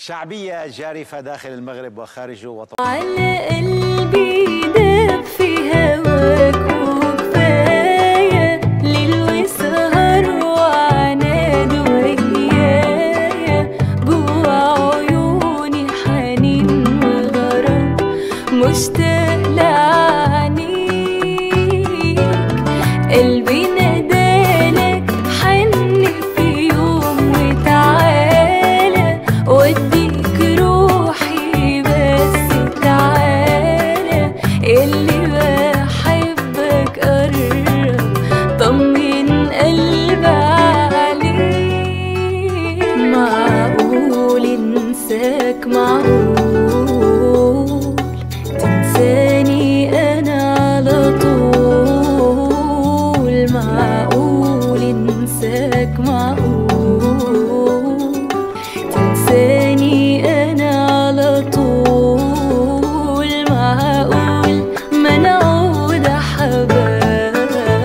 شعبية جارفة داخل المغرب وخارجه وطبعا على قلبي داب في هواك وكفاية ليل وسهر وعناد ويايا جوا عيوني حنين وغرام مشتاق لعنيك قلبي نادالك حن في يوم وتعالى وديك روحي بس تعالى اللي بحبك قرب طمن قلبي عليك معقول انساك معقول تنساني انا على طول معقول انساك معقول تنساني انا على طول معقول ما نعود حباب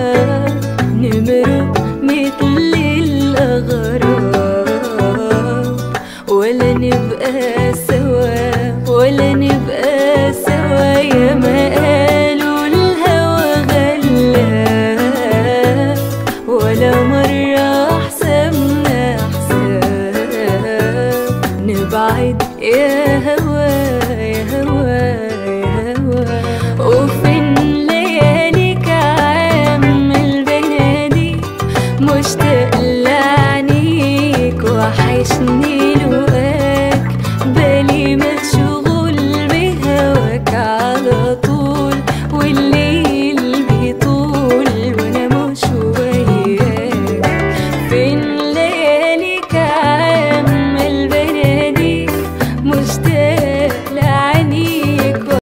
نمرق مثل الاغراب ولا نبقى سوا ولا نبقى سوا يا ما قالوا الهوى غلاب ولا مرة حسبنا حساب نبعد يا هوا